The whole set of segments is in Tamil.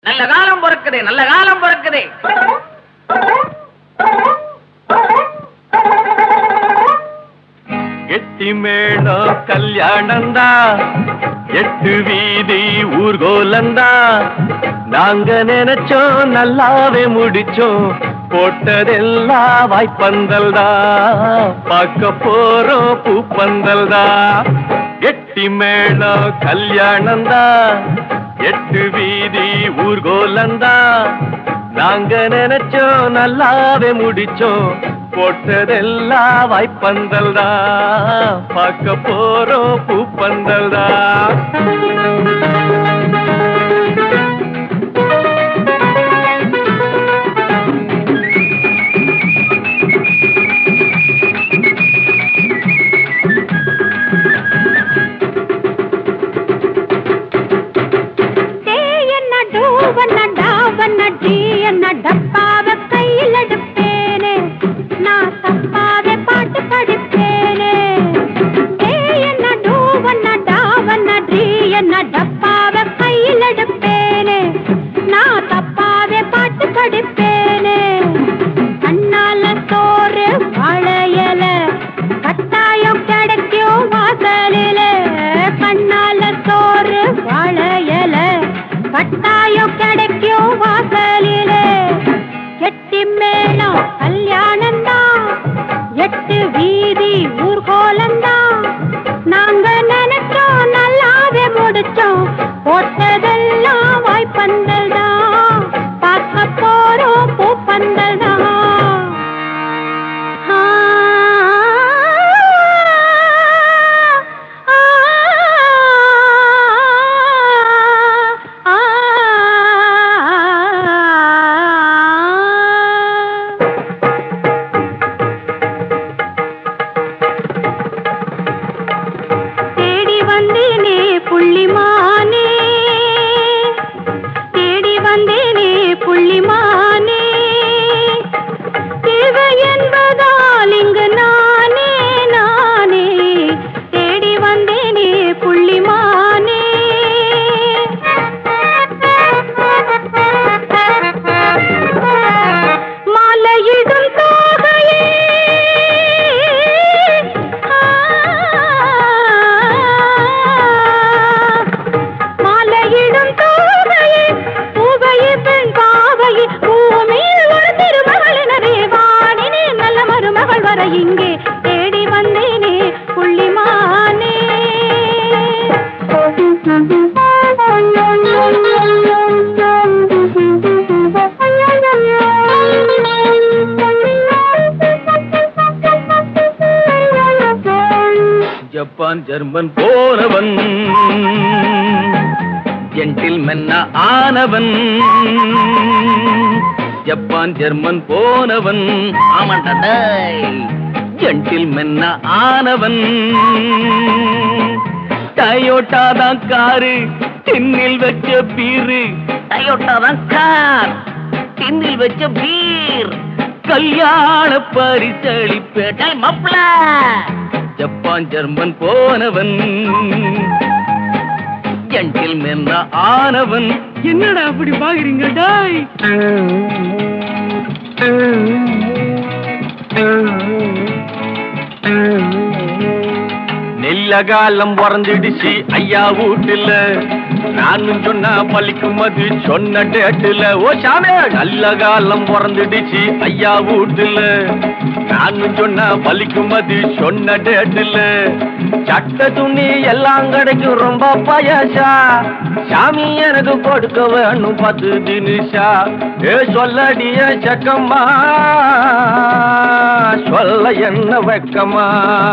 நல்ல காலம் பிறக்குது நல்ல காலம் பிறக்குது எட்டி மேளம் கல்யாணந்தா எட்டு வீதி ஊர்கோலந்தா நாங்க நினைச்சோம் நல்லாவே முடிச்சோம் போட்டதெல்லாம் வாய்ப்பந்தல்தா பார்க்க போறோம் பூப்பந்தல்தா எட்டி மேளம் கல்யாணந்தா எட்டு வீதி ஊர்கோலந்தா நாங்க நினைச்சோம் நல்லாவே முடிச்சோம் போட்டதெல்லாம் வாய்ப்பந்தல் தான் பார்க்க போறோம் பூப்பந்தல் தான் என்ன டூவண்ண டாவண்ண டீ என்ன டப்பாவ கையில் எடுப்பேனே நான் தப்பாத பாட்டு படிப்பேனே என்ன டூவண்ண டாவண்ண டீ என்ன டப்பாவ கையில் எடுப்பேனே நான் தப்பாத பாட்டு படிப்பேனே கண்ணால சோறு வளையல கட்டாயம் கிடைக்கும் வாசலில கண்ணால சோறு வளையல கட்டாயம் கிடைக்கும் வாசலில எட்டி மேளம் கல்யாணம் தான் எட்டு வீதி ஊர்கோலம் தான் நாங்க நினைச்சோம் நல்லாவே முடிச்சோம் போட்டதெல்லாம் வாய்ப்பந்தல் தான் பார்க்க போறோம் பூப்பந்தல் தான் ஆ, ஆ, ஆ, ஆ. தேடி வந்தேனே புள்ளிமானே தேடி வந்தேனே புள்ளிமானே தேவை என்பதால் இங்கு நானே நானே தேடி வந்தேனே புள்ளிமானே மாலையிடும் தோகையே மாலையிடும் தோகையே பூவையே பெண் பாவையே பூமியில் ஒரு திருமகளினரே வாடினே நல்ல மருமகள் வர இங்கே தேடி வந்தேனே புள்ளிமானே ஜப்பான் ஜெர்மன் போனவன் ஜென்டில் மென்னா ஆனவன் ஜப்பான் ஜெர்மன் போனவன் ஆமாண்டா டேய். ஜென்டில் மென்னா ஆனவன் டயோட்டா தான் காரு திண்ணில் வச்ச பீரு டயோட்டா தான் கார் திண்ணில் வச்ச பீர் கல்யாண பரிசளிப்பேட்டை டேய் மப்ள ஜப்பான் ஜெர்மன் போனவன் ஜென்டில் மென்னா ஆனவன் என்னடா அப்படி பாக்குறீங்க டாய் நெல்லகாலம் பிறந்துடுச்சு ஐயா வீட்டுல நானும் சொன்னா பள்ளிக்கும் அது சொன்ன டேட்டுல ஓ சாமி நல்ல காலம் பிறந்துடுச்சு ஐயா வீட்டுல நானும் சொன்னா பள்ளிக்கும் அது சொன்ன டேட்டுல சட்ட துணி எல்லாம் கிடைக்கும் ரொம்ப பயசா சாமி எனக்கு கொடுக்க வேணும் பத்து தினிஷா ஏ சொல்லடிய சக்கம்மா சொல்ல என்ன வெக்கமா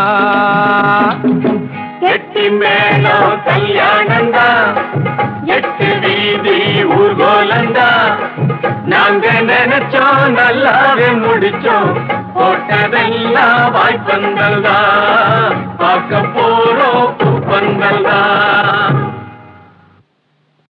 எட்டி மேளம் கல்யாணந்தா எட்டு வீதி ஊர்கோலந்தா நாங்க நினைச்சோம் நல்லாவே முடிச்சோம் போட்டதெல்லாம் வாய்ப்பந்தல் தான் பார்க்க போறோம் பூப்பந்தல் தான்